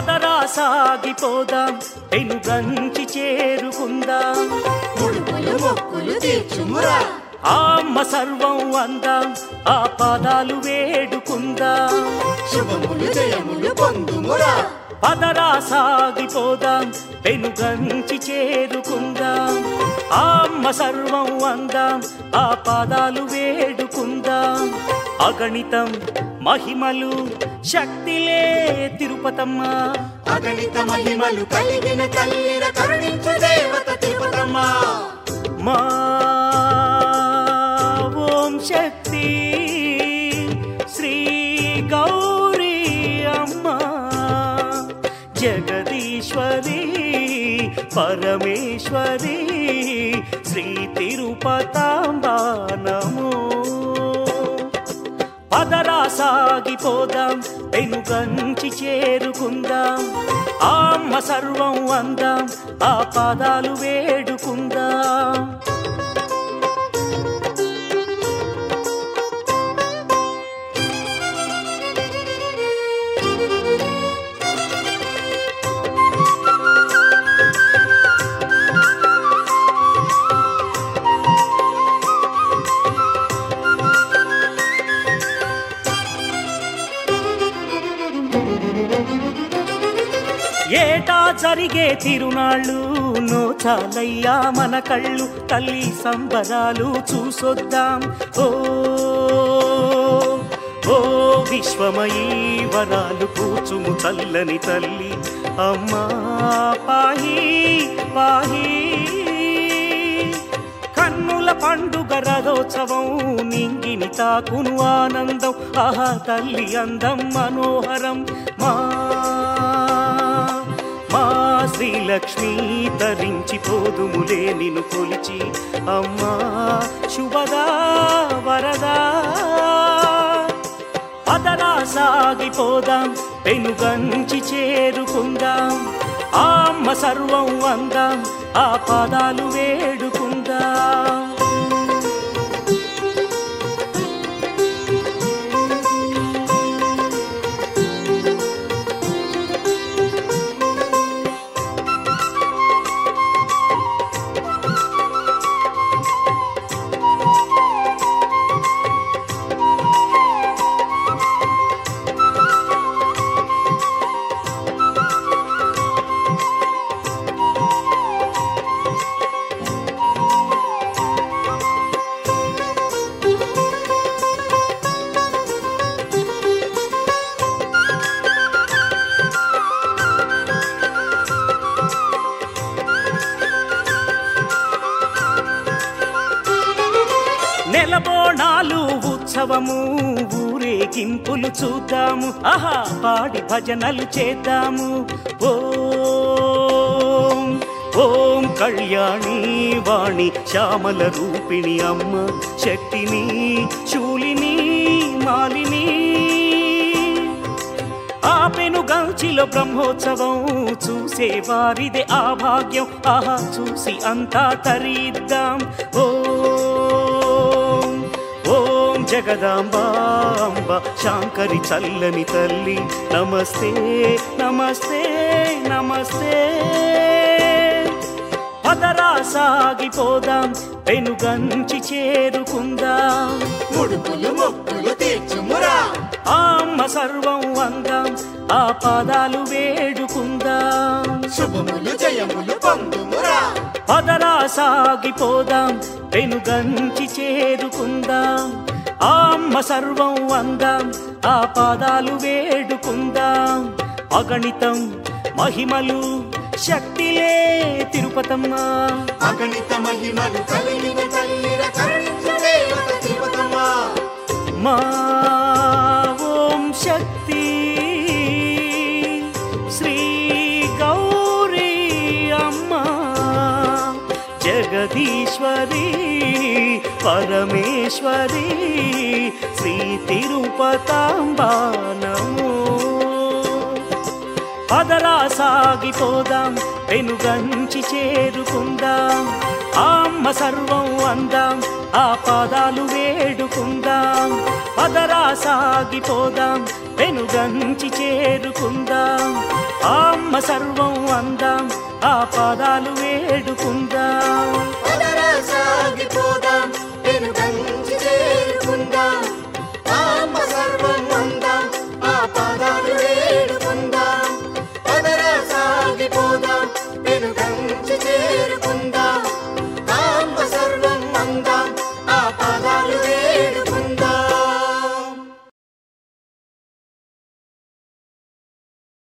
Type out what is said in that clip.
పదరా సాగిపోదాం పెనుగంచి చేరుకుందాం ముడుపులు మొక్కులు తీర్చుమురా అమ్మ సర్వం అందాం ఆ పాదాలు వేడుకుందాం శుభములు జయములు పొందుమురా పదరా సాగిపోదాం పెనుగంచి చేరుకుందాం అమ్మ సర్వం అందాం ఆ పాదాలు వేడుకుందాం అగణితం మహిమలు శక్తిలే తిరుపతమ్మ అగణిత మహిమలు కలిగిన తల్లిన కరుణించు దేవత తిరుపతమ్మ మా ఓం శక్తి శ్రీ గౌరీ అమ్మ జగదీశ్వరి పరమేశ్వరి శ్రీ తిరుపతాంబా నమో పదరా సాగిపోదాం పెనుగంచి చేరుకుందాం అమ్మ సర్వం అందాం ఆ పాదాలు వేడుకుందాం ఏటా జరిగే తిరునాళ్ళు నోచాలయ్యా మన కళ్ళు తల్లి సంబరాలు చూసొద్దాం ఓ ఓ విశ్వమయీ వరాలు కూచుము చల్లని తల్లి అమ్మా పాహి పాహి కన్నుల పండుగ రథోత్సవం నింగిని తాకును ఆనందం ఆహా తల్లి అందం మనోహరం మా మా శ్రీలక్ష్మి తరించి పోదుములే నిన్ను కొలిచి అమ్మా శుభదా వరదా పదరా సాగిపోదాం పెనుగంచి చేరుకుందాం అమ్మ సర్వం అందాం ఆ పాదాలు వేడుకుందాం నెలబోణాలు ఉత్సవము ఊరేగింపులు చూద్దాము ఆహా పాడి భజనలు చేద్దాము ఓం ఓం కళ్యాణి వాణి శ్యామల రూపిణి అమ్మ శక్తిని శూలిని మాలిని ఆ పెనుగంచిలో బ్రహ్మోత్సవం చూసే వారిదే ఆ భాగ్యం ఆహా చూసి అంతా తరిద్దాం ఓం ఓం జగదాంబాంబ శాంకరి చల్లని తల్లి నమస్తే నమస్తే నమస్తే పదరా సాగిపోదాం పెనుగంచి చేరుకుందాం ముడుపులు మొక్కులు తీర్చుమురా అమ్మ సర్వం అందాం ఆ పాదాలు వేడుకుందాం శుభములు జయములు పొందుమురా పదరా సాగిపోదాం పెనుగంచి చేరుకుందాం అమ్మ సర్వం అందాం ఆ పాదాలు వేడుకుందాం అగణితం మహిమలు శక్తిలే తిరుపతమ్మ అగణిత మహిమలు కలిగిన తల్లిన కరుణించు దేవత తిరుపతమ్మ మా ఓం శక్తి శ్రీ గౌరీ అమ్మ జగదీశ్వరి పరమేశ్వరి శ్రీ తిరుపతాంబా నమో పదరా సాగిపోదాం పెనుగంచి చేరుకుందాం అమ్మ సర్వం అందాం ఆ పాదాలు వేడుకుందాం పదరా సాగిపోదాం వెనుగంచి చేరుకుందాం ఆ అమ్మ సర్వం అందాం ఆ పాదాలు వేడుకుందాం పదరా సాగిపోదాం వెనుకంచి చేరుకుందాం ఆ అమ్మ సర్వం అందాం ఆ పాదాలు వేడుకుందాం పదరా సాగిపోదాం వెనుకంచి చేరుకుందాం